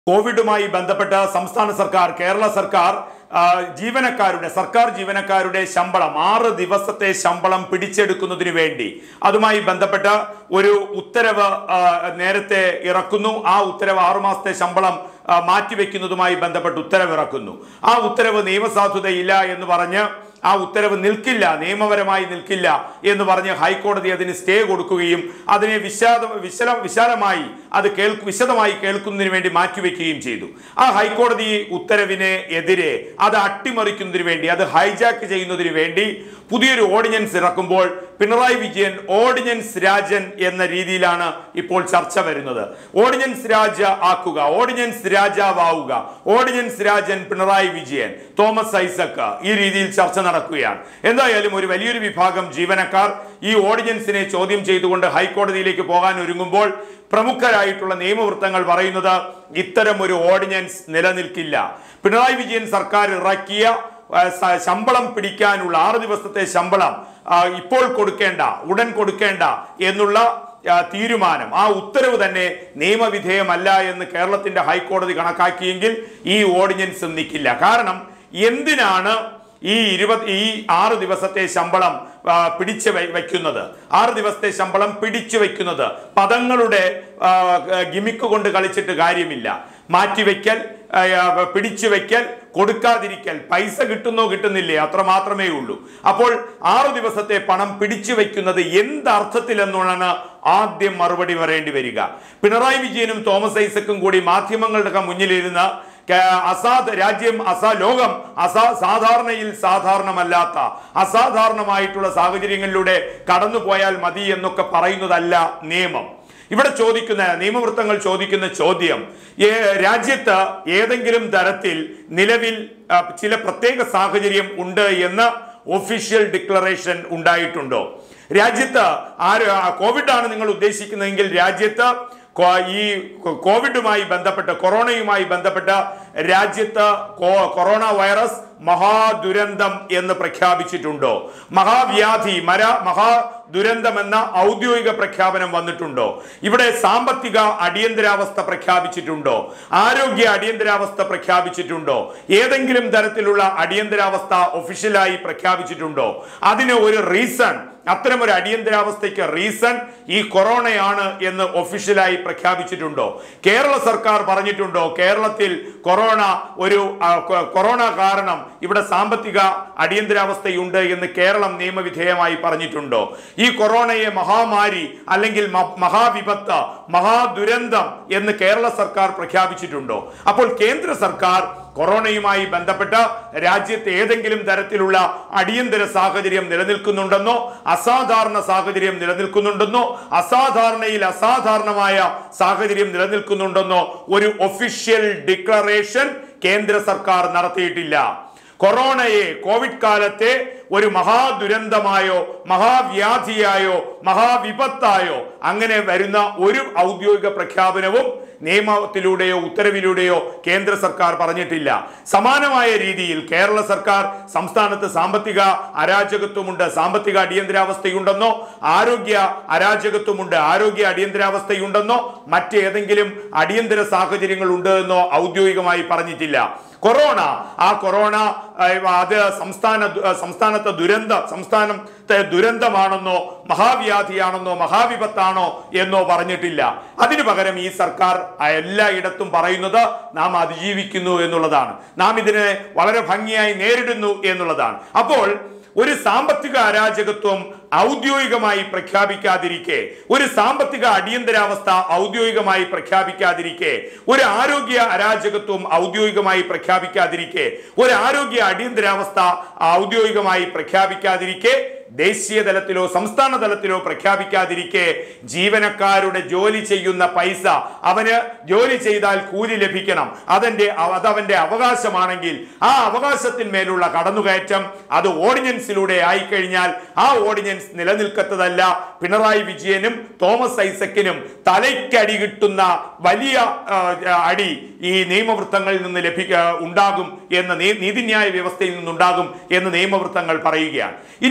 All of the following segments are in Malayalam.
കോവിഡുമായി ബന്ധപ്പെട്ട് സംസ്ഥാന സർക്കാർ കേരള സർക്കാർ ആ, ജീവനക്കാരുടെ സർക്കാർ ജീവനക്കാരുടെ ശമ്പളം ആറ് ദിവസത്തെ ശമ്പളം പിടിച്ചെടുക്കുന്നതിന് വേണ്ടി അതുമായി ബന്ധപ്പെട്ട ഒരു ഉത്തരവ് ആ, നേരത്തെ ഇറക്കുന്നു ആ ഉത്തരവ് ആറുമാസത്തെ ശമ്പളം ആ, മാറ്റിവെക്കുന്നതുമായി ബന്ധപ്പെട്ട് ഉത്തരവ് ഇറക്കുന്നു ആ ഉത്തരവ് നിയമസാധുതയില്ല എന്ന് പറഞ്ഞ് ആ ഉത്തരവ് നിൽക്കില്ല നിയമപരമായി നിൽക്കില്ല എന്ന് പറഞ്ഞ് ഹൈക്കോടതി അതിന് സ്റ്റേ കൊടുക്കുകയും അതിനെ വിശാദ വിശല വിശാലമായി അത് കേൾക്കു വിശദമായി കേൾക്കുന്നതിന് വേണ്ടി മാറ്റിവെക്കുകയും ചെയ്തു ആ ഹൈക്കോടതി ഉത്തരവിന് എതിരെ അത് അട്ടിമറിക്കുന്നതിന് വേണ്ടി അത് ഹൈജാക്ക് ചെയ്യുന്നതിന് വേണ്ടി പുതിയൊരു ഓർഡിനൻസ് ഇറക്കുമ്പോൾ പിണറായി വിജയൻ ഓർഡിനൻസ് രാജൻ എന്ന രീതിയിലാണ് ഇപ്പോൾ ചർച്ച വരുന്നത് ഓർഡിനൻസ് രാജ ആക്കുക ഓർഡിനൻസ് രാജാവാവുക ഓർഡിനൻസ് രാജൻ പിണറായി വിജയൻ തോമസ് ഐസക് ഈ രീതിയിൽ ചർച്ച നടക്കുകയാണ് എന്തായാലും ഒരു വലിയൊരു വിഭാഗം ജീവനക്കാർ ഈ ഓർഡിനൻസിനെ ചോദ്യം ചെയ്തുകൊണ്ട് ഹൈക്കോടതിയിലേക്ക് പോകാൻ ഒരുങ്ങുമ്പോൾ പ്രമുഖരായിട്ടുള്ള നിയമവൃത്തങ്ങൾ പറയുന്നത് ഇത്തരം ഒരു ഓർഡിനൻസ് നിലനിൽക്കില്ല പിണറായി വിജയൻ സർക്കാർ ഇറക്കിയ ആ, സ- ശമ്പളം പിടിക്കാനുള്ള ആറ് ദിവസത്തെ ശമ്പളം ആ, ഇപ്പോൾ കൊടുക്കേണ്ട ഉടൻ കൊടുക്കേണ്ട എന്നുള്ള ആ, തീരുമാനം ആ ഉത്തരവ് തന്നെ നിയമവിധേയമല്ല എന്ന് കേരളത്തിന്റെ ഹൈക്കോടതി കണക്കാക്കിയെങ്കിൽ ഈ ഓർഡിനൻസ് നിൽക്കില്ല കാരണം എന്തിനാണ് ഈ ഇരുപത് ഈ ആറ് ദിവസത്തെ ശമ്പളം ആ, പിടിച്ചു വെ- വെക്കുന്നത് ആറ് ദിവസത്തെ ശമ്പളം പിടിച്ചു വെക്കുന്നത് പദങ്ങളുടെ ആ, ഗിമിക്ക് കൊണ്ട് കളിച്ചിട്ട് കാര്യമില്ല മാറ്റിവെക്കൽ ആ, പിടിച്ചു വെക്കൽ കൊടുക്കാതിരിക്കൽ പൈസ കിട്ടുന്നോ കിട്ടുന്നില്ലേ അത്ര മാത്രമേ ഉള്ളൂ അപ്പോൾ ആറു ദിവസത്തെ പണം പിടിച്ചു വെക്കുന്നത് എന്തർത്ഥത്തിലെന്നാണ് ആദ്യം മറുപടി പറയേണ്ടി വരിക പിണറായി വിജയനും തോമസ് ഐസക്കും കൂടി മാധ്യമങ്ങളുടെ മുന്നിലിരുന്ന് കേ- അസാധ രാജ്യം അസാ ലോകം അസാ സാധാരണയിൽ സാധാരണമല്ലാത്ത അസാധാരണമായിട്ടുള്ള സാഹചര്യങ്ങളിലൂടെ കടന്നുപോയാൽ മതി എന്നൊക്കെ പറയുന്നതല്ല നിയമം ഇവിടെ ചോദിക്കുന്ന നിയമവൃത്തങ്ങൾ ചോദിക്കുന്ന ചോദ്യം ഏ- രാജ്യത്ത് ഏതെങ്കിലും തരത്തിൽ നിലവിൽ ആ, ചില പ്രത്യേക സാഹചര്യം ഉണ്ട് എന്ന് ഒഫീഷ്യൽ ഡിക്ലറേഷൻ ഉണ്ടായിട്ടുണ്ടോ രാജ്യത്ത് ആര് ആ, കോവിഡാണ് നിങ്ങൾ ഉദ്ദേശിക്കുന്നതെങ്കിൽ രാജ്യത്ത് കോ- ഈ കോ- കോവിഡുമായി ബന്ധപ്പെട്ട് കൊറോണയുമായി ബന്ധപ്പെട്ട് രാജ്യത്ത് കോ- കൊറോണ വൈറസ് മഹാദുരന്തം എന്ന് പ്രഖ്യാപിച്ചിട്ടുണ്ടോ മഹാവ്യാധി മര മഹാദുരന്തം എന്ന ഔദ്യോഗിക പ്രഖ്യാപനം വന്നിട്ടുണ്ടോ ഇവിടെ സാമ്പത്തിക അടിയന്തരാവസ്ഥ പ്രഖ്യാപിച്ചിട്ടുണ്ടോ ആരോഗ്യ അടിയന്തരാവസ്ഥ പ്രഖ്യാപിച്ചിട്ടുണ്ടോ ഏതെങ്കിലും തരത്തിലുള്ള അടിയന്തരാവസ്ഥ ഒഫീഷ്യലായി പ്രഖ്യാപിച്ചിട്ടുണ്ടോ അതിന് ഒരു റീസൺ അത്തരം ഒരു അടിയന്തരാവസ്ഥയ്ക്ക് റീസൺ ഈ കൊറോണയാണ് എന്ന് ഒഫീഷ്യലായി പ്രഖ്യാപിച്ചിട്ടുണ്ടോ കേരള സർക്കാർ പറഞ്ഞിട്ടുണ്ടോ കേരളത്തിൽ കൊറോണ ഒരു ആ, കൊ- കൊറോണ കാരണം ഇവിടെ സാമ്പത്തിക അടിയന്തരാവസ്ഥയുണ്ട് എന്ന് കേരളം നിയമവിധേയമായി പറഞ്ഞിട്ടുണ്ടോ ഈ കൊറോണയെ മഹാമാരി അല്ലെങ്കിൽ മ- മഹാവിപത്ത് മഹാദുരന്തം എന്ന് കേരള സർക്കാർ പ്രഖ്യാപിച്ചിട്ടുണ്ടോ അപ്പോൾ കേന്ദ്ര സർക്കാർ കൊറോണയുമായി ബന്ധപ്പെട്ട രാജ്യത്ത് ഏതെങ്കിലും തരത്തിലുള്ള അടിയന്തര സാഹചര്യം നിലനിൽക്കുന്നുണ്ടെന്നോ അസാധാരണ സാഹചര്യം നിലനിൽക്കുന്നുണ്ടെന്നോ അസാധാരണയിൽ അസാധാരണമായ സാഹചര്യം നിലനിൽക്കുന്നുണ്ടെന്നോ ഒരു ഒഫീഷ്യൽ ഡിക്ലറേഷൻ കേന്ദ്ര സർക്കാർ നടത്തിയിട്ടില്ല കൊറോണയെ കോവിഡ് കാലത്തെ ഒരു മഹാദുരന്തമായോ മഹാവ്യാധിയായോ മഹാവിപത്തായോ അങ്ങനെ വരുന്ന ഒരു ഔദ്യോഗിക പ്രഖ്യാപനവും നിയമത്തിലൂടെയോ ഉത്തരവിലൂടെയോ കേന്ദ്ര സർക്കാർ പറഞ്ഞിട്ടില്ല സമാനമായ രീതിയിൽ കേരള സർക്കാർ സംസ്ഥാനത്ത് സാമ്പത്തിക അരാജകത്വമുണ്ട് സാമ്പത്തിക അടിയന്തരാവസ്ഥയുണ്ടെന്നോ ആരോഗ്യ അരാജകത്വമുണ്ട് ആരോഗ്യ അടിയന്തരാവസ്ഥയുണ്ടെന്നോ മറ്റേതെങ്കിലും അടിയന്തര സാഹചര്യങ്ങൾ ഉണ്ട് എന്നോ ഔദ്യോഗികമായി പറഞ്ഞിട്ടില്ല കൊറോണ ആ കൊറോണ ഏഹ്, അത് സംസ്ഥാന ദു- ഏഹ്, സംസ്ഥാനത്തെ ദുരന്ത സംസ്ഥാനത്തെ ദുരന്തമാണെന്നോ മഹാവ്യാധിയാണെന്നോ മഹാവിപത്താണോ എന്നോ പറഞ്ഞിട്ടില്ല അതിനു പകരം ഈ സർക്കാർ എല്ലായിടത്തും പറയുന്നത് നാം അതിജീവിക്കുന്നു എന്നുള്ളതാണ് നാം ഇതിനെ വളരെ ഭംഗിയായി നേരിടുന്നു എന്നുള്ളതാണ് അപ്പോൾ ഒരു സാമ്പത്തിക അരാജകത്വം ഔദ്യോഗികമായി പ്രഖ്യാപിക്കാതിരിക്കെ ഒരു സാമ്പത്തിക അടിയന്തരാവസ്ഥ ഔദ്യോഗികമായി പ്രഖ്യാപിക്കാതിരിക്കെ ഒരു ആരോഗ്യ അരാജകത്വം ഔദ്യോഗികമായി പ്രഖ്യാപിക്കാതിരിക്കെ ഒരു ആരോഗ്യ അടിയന്തരാവസ്ഥ ഔദ്യോഗികമായി പ്രഖ്യാപിക്കാതിരിക്കെ ദേശീയ തലത്തിലോ സംസ്ഥാന തലത്തിലോ പ്രഖ്യാപിക്കാതിരിക്കെ ജീവനക്കാരുടെ ജോലി ചെയ്യുന്ന പൈസ അവന് ജോലി ചെയ്താൽ കൂലി ലഭിക്കണം അതെന്റെ അതവന്റെ അവകാശമാണെങ്കിൽ ആ അവകാശത്തിന്മേലുള്ള കടന്നുകയറ്റം അത് ഓർഡിനൻസിലൂടെ ആയിക്കഴിഞ്ഞാൽ ആ ഓർഡിനൻസ് നിലനിൽക്കത്തതല്ല പിണറായി വിജയനും തോമസ് ഐസക്കിനും തലയ്ക്കടി കിട്ടുന്ന വലിയ ആ, അടി ഈ നിയമവൃത്തങ്ങളിൽ നിന്ന് ലഭിക്ക ഉണ്ടാകും എന്ന് നീ- നീതിന്യായ വ്യവസ്ഥയിൽ നിന്നുണ്ടാകും എന്ന് നിയമവൃത്തങ്ങൾ പറയുകയാണ് ഇനി അങ്ങനെ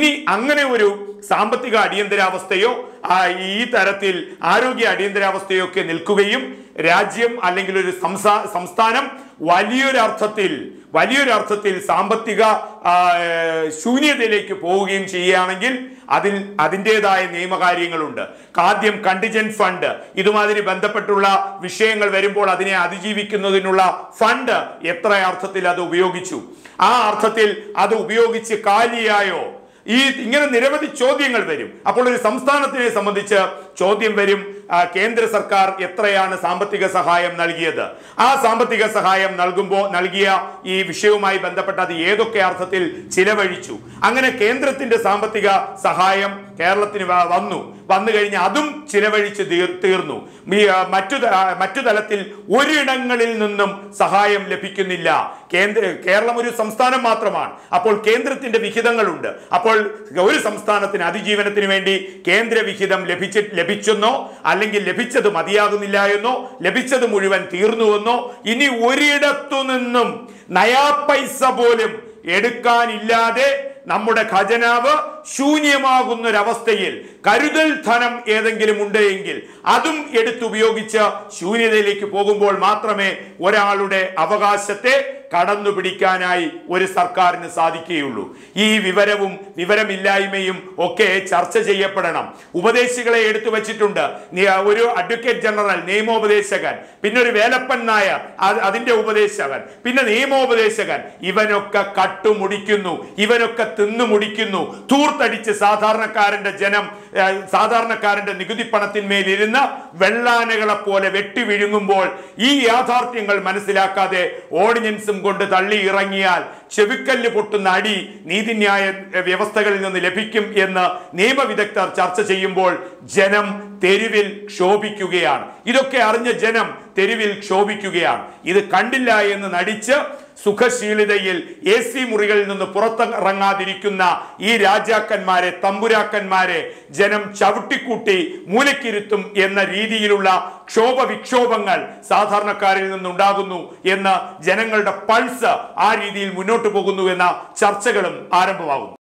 അങ്ങനെ ഒരു സാമ്പത്തിക അടിയന്തരാവസ്ഥയോ ആ, ഈ തരത്തിൽ ആരോഗ്യ അടിയന്തരാവസ്ഥയോ ഒക്കെ നിൽക്കുകയും രാജ്യം അല്ലെങ്കിൽ ഒരു സംസ്ഥാ സംസ്ഥാനം വലിയൊരർത്ഥത്തിൽ വലിയൊരർത്ഥത്തിൽ സാമ്പത്തിക ആ, ശൂന്യതയിലേക്ക് പോവുകയും ചെയ്യുകയാണെങ്കിൽ അതിൽ അതിൻ്റെതായ നിയമകാര്യങ്ങളുണ്ട് ആദ്യം കണ്ടിജന്റ് ഫണ്ട് ഇതുമാതിരി ബന്ധപ്പെട്ടുള്ള വിഷയങ്ങൾ വരുമ്പോൾ അതിനെ അതിജീവിക്കുന്നതിനുള്ള ഫണ്ട് എത്ര അർത്ഥത്തിൽ അത് ഉപയോഗിച്ചു ആ അർത്ഥത്തിൽ അത് ഉപയോഗിച്ച് കാലിയായോ ഈ ഇങ്ങനെ നിരവധി ചോദ്യങ്ങൾ വരും അപ്പോൾ ഒരു സംസ്ഥാനത്തിനെ സംബന്ധിച്ച് ചോദ്യം വരും ആ, കേന്ദ്ര സർക്കാർ എത്രയാണ് സാമ്പത്തിക സഹായം നൽകിയത് ആ സാമ്പത്തിക സഹായം നൽകുമ്പോൾ നൽകിയ ഈ വിഷയവുമായി ബന്ധപ്പെട്ട് അത് ഏതൊക്കെ അർത്ഥത്തിൽ ചിലവഴിച്ചു അങ്ങനെ കേന്ദ്രത്തിന്റെ സാമ്പത്തിക സഹായം കേരളത്തിന് വ- വന്നു വന്നു കഴിഞ്ഞ് അതും ചിലവഴിച്ച് തീർ- തീർന്നു ഈ, ആ, മറ്റു ത- ആ, മറ്റു തലത്തിൽ ഒരിടങ്ങളിൽ നിന്നും സഹായം ലഭിക്കുന്നില്ല കേന്ദ്ര കേരളം ഒരു സംസ്ഥാനം മാത്രമാണ് അപ്പോൾ കേന്ദ്രത്തിന്റെ വിഹിതങ്ങളുണ്ട് അപ്പോൾ ഒരു സംസ്ഥാനത്തിന് അതിജീവനത്തിന് വേണ്ടി കേന്ദ്ര വിഹിതം ലഭിച്ച് ലഭിച്ചെന്നോ അല്ലെങ്കിൽ ലഭിച്ചത് മതിയാകുന്നില്ല എന്നോ ലഭിച്ചത് മുഴുവൻ തീർന്നുവെന്നോ ഇനി ഒരിടത്തു നിന്നും നയാ പൈസ പോലും എടുക്കാനില്ലാതെ നമ്മുടെ ഖജനാവ് ശൂന്യമാകുന്നൊരവസ്ഥയിൽ കരുതൽ ധനം ഏതെങ്കിലും ഉണ്ട് എങ്കിൽ അതും എടുത്തുപയോഗിച്ച് ശൂന്യതയിലേക്ക് പോകുമ്പോൾ മാത്രമേ ഒരാളുടെ അവകാശത്തെ കടന്നുപിടിക്കാനായി ഒരു സർക്കാരിന് സാധിക്കുകയുള്ളൂ ഈ വിവരവും വിവരമില്ലായ്മയും ഒക്കെ ചർച്ച ചെയ്യപ്പെടണം ഉപദേശികളെ എടുത്തു വച്ചിട്ടുണ്ട് നി- ഒരു അഡ്വക്കേറ്റ് ജനറൽ നിയമോപദേശകൻ പിന്നെ ഒരു വേലപ്പൻ നായർ അത് അതിന്റെ ഉപദേശകൻ പിന്നെ നിയമോപദേശകൻ ഇവനൊക്കെ കട്ടുമുടിക്കുന്നു ഇവനൊക്കെ തിന്നു മുടിക്കുന്നു തൂർത്തടിച്ച് സാധാരണക്കാരന്റെ ജനം ഏ, സാധാരണക്കാരന്റെ നികുതി പണത്തിന്മേലിരുന്ന് വെള്ളാനകളെ പോലെ വെട്ടി വിഴുങ്ങുമ്പോൾ ഈ യാഥാർത്ഥ്യങ്ങൾ മനസ്സിലാക്കാതെ ഓർഡിനൻസും കൊണ്ട് തള്ളി ഇറങ്ങിയാൽ ചെവിക്കല്ല് പൊട്ടുന്ന അടി നീതിന്യായ ഏ, വ്യവസ്ഥകളിൽ നിന്ന് ലഭിക്കും എന്ന് നിയമവിദഗ്ധർ ചർച്ച ചെയ്യുമ്പോൾ ജനം തെരുവിൽ ക്ഷോഭിക്കുകയാണ് ഇതൊക്കെ അറിഞ്ഞ ജനം തെരുവിൽ ക്ഷോഭിക്കുകയാണ് ഇത് കണ്ടില്ല എന്ന് നടിച്ച് സുഖശീലിതയിൽ എ സി മുറികളിൽ നിന്ന് പുറത്തിറങ്ങാതിരിക്കുന്ന ഈ രാജാക്കന്മാരെ തമ്പുരാക്കന്മാരെ ജനം ചവിട്ടിക്കൂട്ടി മൂലക്കിരുത്തും എന്ന രീതിയിലുള്ള ക്ഷോഭ വിക്ഷോഭങ്ങൾ സാധാരണക്കാരിൽ നിന്നുണ്ടാകുന്നു എന്ന് ജനങ്ങളുടെ പൾസ് ആ രീതിയിൽ മുന്നോട്ട് പോകുന്നു എന്ന ചർച്ചകളും ആരംഭമാകുന്നു